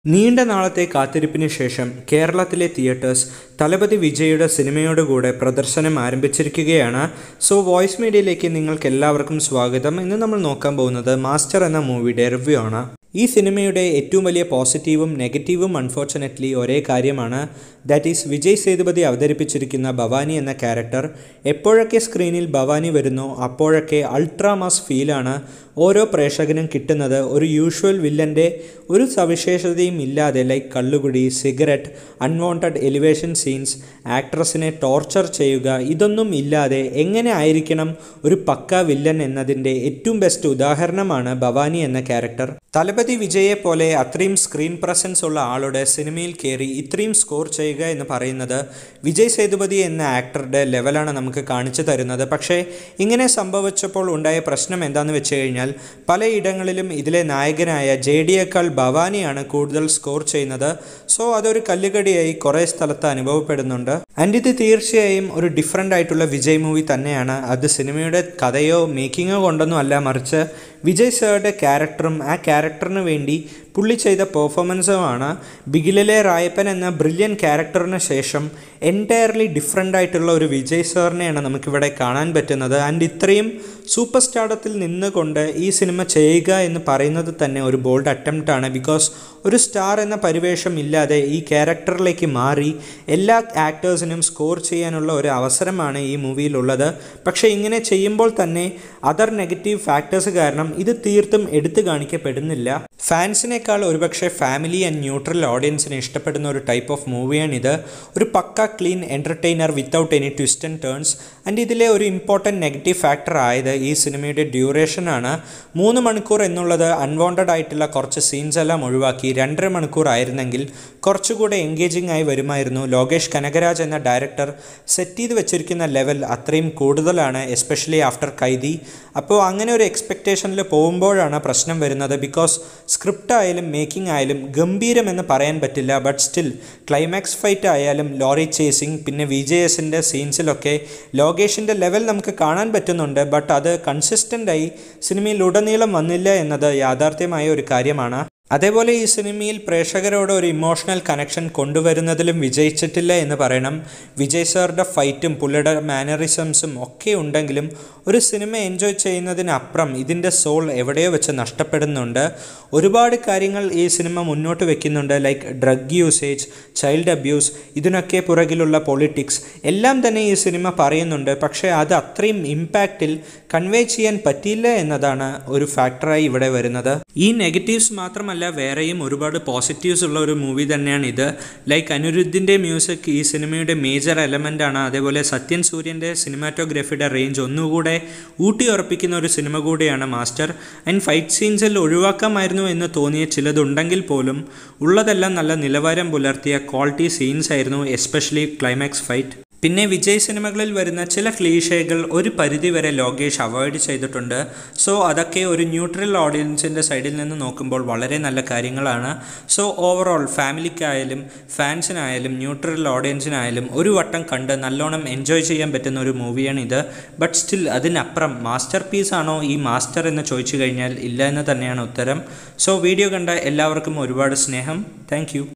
നീണ്ട നാളത്തെ കാത്തിരിപ്പിന് ശേഷം കേരളത്തിലെ തിയേറ്റേഴ്സ് തലപതി വിജയുടെ സിനിമയോടുകൂടെ പ്രദർശനം ആരംഭിച്ചിരിക്കുകയാണ് സോ വോയിസ് മീഡിയയിലേക്ക് നിങ്ങൾക്ക് എല്ലാവർക്കും സ്വാഗതം ഇന്ന് നമ്മൾ നോക്കാൻ പോകുന്നത് മാസ്റ്റർ എന്ന മൂവിയുടെ റിവ്യൂ ആണ് ഈ സിനിമയുടെ ഏറ്റവും വലിയ പോസിറ്റീവും നെഗറ്റീവും അൺഫോർച്ചുനേറ്റ്ലി ഒരേ കാര്യമാണ് ദാറ്റ് ഈസ് വിജയ് സേതുപതി അവതരിപ്പിച്ചിരിക്കുന്ന ഭവാനി എന്ന ക്യാരക്ടർ എപ്പോഴൊക്കെ സ്ക്രീനിൽ ഭവാനി വരുന്നോ അപ്പോഴൊക്കെ അൾട്രാമാസ് ഫീലാണ് ഓരോ പ്രേക്ഷകനും കിട്ടുന്നത് ഒരു യൂഷ്വൽ വില്ലൻ്റെ ഒരു സവിശേഷതയും ഇല്ലാതെ ലൈക്ക് കള്ളുകുടി സിഗരറ്റ് അൺവാണ്ടഡ് എലിവേഷൻ സീൻസ് ആക്ട്രസിനെ ടോർച്ചർ ചെയ്യുക ഇതൊന്നും ഇല്ലാതെ എങ്ങനെ ആയിരിക്കണം ഒരു പക്ക വില്ലൻ എന്നതിൻ്റെ ഏറ്റവും ബെസ്റ്റ് ഉദാഹരണമാണ് ഭവാനി എന്ന ക്യാരക്ടർ തലപതി വിജയെ പോലെ അത്രയും സ്ക്രീൻ പ്രസൻസ് ഉള്ള ആളുടെ സിനിമയിൽ കയറി ഇത്രയും സ്കോർ ചെയ്യുക എന്ന് പറയുന്നത് വിജയ് സേതുപതി എന്ന ആക്ടറുടെ ലെവലാണ് നമുക്ക് കാണിച്ചു തരുന്നത് പക്ഷേ ഇങ്ങനെ സംഭവിച്ചപ്പോൾ ഉണ്ടായ പ്രശ്നം എന്താണെന്ന് വെച്ച് കഴിഞ്ഞാൽ പലയിടങ്ങളിലും ഇതിലെ നായകനായ ജെ ഡിയേക്കാൾ ഭവാനിയാണ് കൂടുതൽ സ്കോർ ചെയ്യുന്നത് സോ അതൊരു കല്ലുകടിയായി കുറേ സ്ഥലത്ത് അനുഭവപ്പെടുന്നുണ്ട് ആൻഡ് ഇത് തീർച്ചയായും ഒരു ഡിഫറെൻ്റ് ആയിട്ടുള്ള വിജയ് മൂവി തന്നെയാണ് അത് സിനിമയുടെ കഥയോ മേക്കിങ്ങോ കൊണ്ടൊന്നും അല്ല മറിച്ച് വിജയ് സാറുടെ ക്യാരക്ടറും ആ ക്യാരക്ടറിന് വേണ്ടി പുള്ളി ചെയ്ത പെർഫോമൻസുമാണ് ബിഗിലിലെ റായപ്പൻ എന്ന ബ്രില്യൻ ക്യാരക്ടറിന് ശേഷം എൻറ്റയർലി ഡിഫറെൻ്റ് ആയിട്ടുള്ള ഒരു വിജയ് സാറിനെയാണ് നമുക്കിവിടെ കാണാൻ പറ്റുന്നത് ആൻഡ് ഇത്രയും സൂപ്പർ സ്റ്റാർഡത്തിൽ നിന്നുകൊണ്ട് ഈ സിനിമ ചെയ്യുക എന്ന് പറയുന്നത് തന്നെ ഒരു ബോൾഡ് അറ്റംപ്റ്റ് ആണ് ബിക്കോസ് ഒരു സ്റ്റാർ എന്ന പരിവേഷം ഇല്ലാതെ ഈ ക്യാരക്ടറിലേക്ക് മാറി എല്ലാ ആക്ടേഴ്സിനും സ്കോർ ചെയ്യാനുള്ള ഒരു അവസരമാണ് ഈ മൂവിയിലുള്ളത് പക്ഷേ ഇങ്ങനെ ചെയ്യുമ്പോൾ തന്നെ അതർ നെഗറ്റീവ് ഫാക്ടേഴ്സ് കാരണം ഇത് തീർത്തും എടുത്തു കാണിക്കപ്പെടുന്നില്ല ഫാൻസിനേക്കാൾ ഒരുപക്ഷെ ഫാമിലി ആൻഡ് ന്യൂട്രൽ ഓഡിയൻസിനെ ഇഷ്ടപ്പെടുന്ന ഒരു ടൈപ്പ് ഓഫ് മൂവിയാണിത് ഒരു പക്ക clean entertainer without any twist and turns and ഇതിലെ ഒരു ഇമ്പോർട്ടൻറ്റ് നെഗറ്റീവ് ഫാക്ടർ ആയത് ഈ സിനിമയുടെ ഡ്യൂറേഷനാണ് മൂന്ന് മണിക്കൂർ എന്നുള്ളത് അൺവാണ്ടഡ് ആയിട്ടുള്ള കുറച്ച് സീൻസ് എല്ലാം ഒഴിവാക്കി രണ്ടര മണിക്കൂർ ആയിരുന്നെങ്കിൽ കുറച്ചുകൂടെ എൻഗേജിംഗ് ആയി വരുമായിരുന്നു ലോകേഷ് കനകരാജ് എന്ന ഡയറക്ടർ സെറ്റ് ചെയ്ത് വെച്ചിരിക്കുന്ന ലെവൽ അത്രയും കൂടുതലാണ് എസ്പെഷ്യലി ആഫ്റ്റർ കൈദി അപ്പോൾ അങ്ങനെ ഒരു എക്സ്പെക്റ്റേഷനിൽ പോകുമ്പോഴാണ് പ്രശ്നം വരുന്നത് ബിക്കോസ് സ്ക്രിപ്റ്റ് ആയാലും മേക്കിംഗ് ആയാലും ഗംഭീരം എന്ന് പറയാൻ പറ്റില്ല ബട്ട് സ്റ്റിൽ ക്ലൈമാക്സ് ഫൈറ്റ് ആയാലും ലോറി ചേസിങ് പിന്നെ വി ജെ എസിൻ്റെ സീൻസിലൊക്കെ ലോകേഷിൻ്റെ ലെവൽ നമുക്ക് കാണാൻ പറ്റുന്നുണ്ട് ബട്ട് അത് കൺസിസ്റ്റൻ്റായി സിനിമയിൽ ഉടനീളം വന്നില്ല എന്നത് യാഥാർത്ഥ്യമായ ഒരു കാര്യമാണ് അതേപോലെ ഈ സിനിമയിൽ പ്രേക്ഷകരോട് ഒരു ഇമോഷണൽ കണക്ഷൻ കൊണ്ടുവരുന്നതിലും വിജയിച്ചിട്ടില്ല എന്ന് പറയണം വിജയ് സാറുടെ ഫൈറ്റും പുള്ളിയുടെ മാനറിസംസും ഒക്കെ ഉണ്ടെങ്കിലും ഒരു സിനിമ എൻജോയ് ചെയ്യുന്നതിനപ്പുറം ഇതിൻ്റെ സോൾ എവിടെയോ വെച്ച് നഷ്ടപ്പെടുന്നുണ്ട് ഒരുപാട് കാര്യങ്ങൾ ഈ സിനിമ മുന്നോട്ട് വെക്കുന്നുണ്ട് like drug usage child abuse ഇതിനൊക്കെ പുറകിലുള്ള പൊളിറ്റിക്സ് എല്ലാം തന്നെ ഈ സിനിമ പറയുന്നുണ്ട് പക്ഷേ അത് അത്രയും ഇമ്പാക്റ്റിൽ കൺവേ ചെയ്യാൻ പറ്റിയില്ല എന്നതാണ് ഒരു ഫാക്ടറായി ഇവിടെ വരുന്നത് ഈ നെഗറ്റീവ്സ് മാത്രമല്ല വേറെയും ഒരുപാട് പോസിറ്റീവ്സ് ഉള്ള ഒരു മൂവി തന്നെയാണ് ഇത് ലൈക്ക് അനിരുദ്ധിൻ്റെ മ്യൂസിക് ഈ സിനിമയുടെ മേജർ എലമെൻ്റ് ആണ് അതേപോലെ സത്യൻ സൂര്യൻ്റെ സിനിമാറ്റോഗ്രഫിയുടെ റേഞ്ച് ഒന്നുകൂടെ ഊട്ടി ഉറപ്പിക്കുന്ന ഒരു സിനിമ കൂടിയാണ് മാസ്റ്റർ ആൻഡ് ഫൈറ്റ് സീൻസിൽ ഒഴിവാക്കാമായിരുന്നു എന്ന് തോന്നിയ ചിലതുണ്ടെങ്കിൽ പോലും ഉള്ളതെല്ലാം നല്ല നിലവാരം പുലർത്തിയ ക്വാളിറ്റി സീൻസ് ആയിരുന്നു എസ്പെഷ്യലി ക്ലൈമാക്സ് ഫൈറ്റ് പിന്നെ വിജയ് സിനിമകളിൽ വരുന്ന ചില ക്ലീഷകൾ ഒരു പരിധിവരെ ലോകേഷ് അവോയ്ഡ് ചെയ്തിട്ടുണ്ട് സോ അതൊക്കെ ഒരു ന്യൂട്രൽ ഓഡിയൻസിൻ്റെ സൈഡിൽ നിന്ന് നോക്കുമ്പോൾ വളരെ നല്ല കാര്യങ്ങളാണ് സോ ഓവറോൾ ഫാമിലിക്കായാലും ഫാൻസിനായാലും ന്യൂട്രൽ ഓഡിയൻസിനായാലും ഒരു വട്ടം കണ്ട് നല്ലോണം എൻജോയ് ചെയ്യാൻ പറ്റുന്ന ഒരു മൂവിയാണ് ഇത് ബട്ട് സ്റ്റിൽ അതിനപ്പുറം മാസ്റ്റർ പീസ് ആണോ ഈ മാസ്റ്റർ എന്ന് ചോദിച്ചു കഴിഞ്ഞാൽ ഇല്ല എന്ന് തന്നെയാണ് ഉത്തരം സോ വീഡിയോ കണ്ട എല്ലാവർക്കും ഒരുപാട് സ്നേഹം താങ്ക്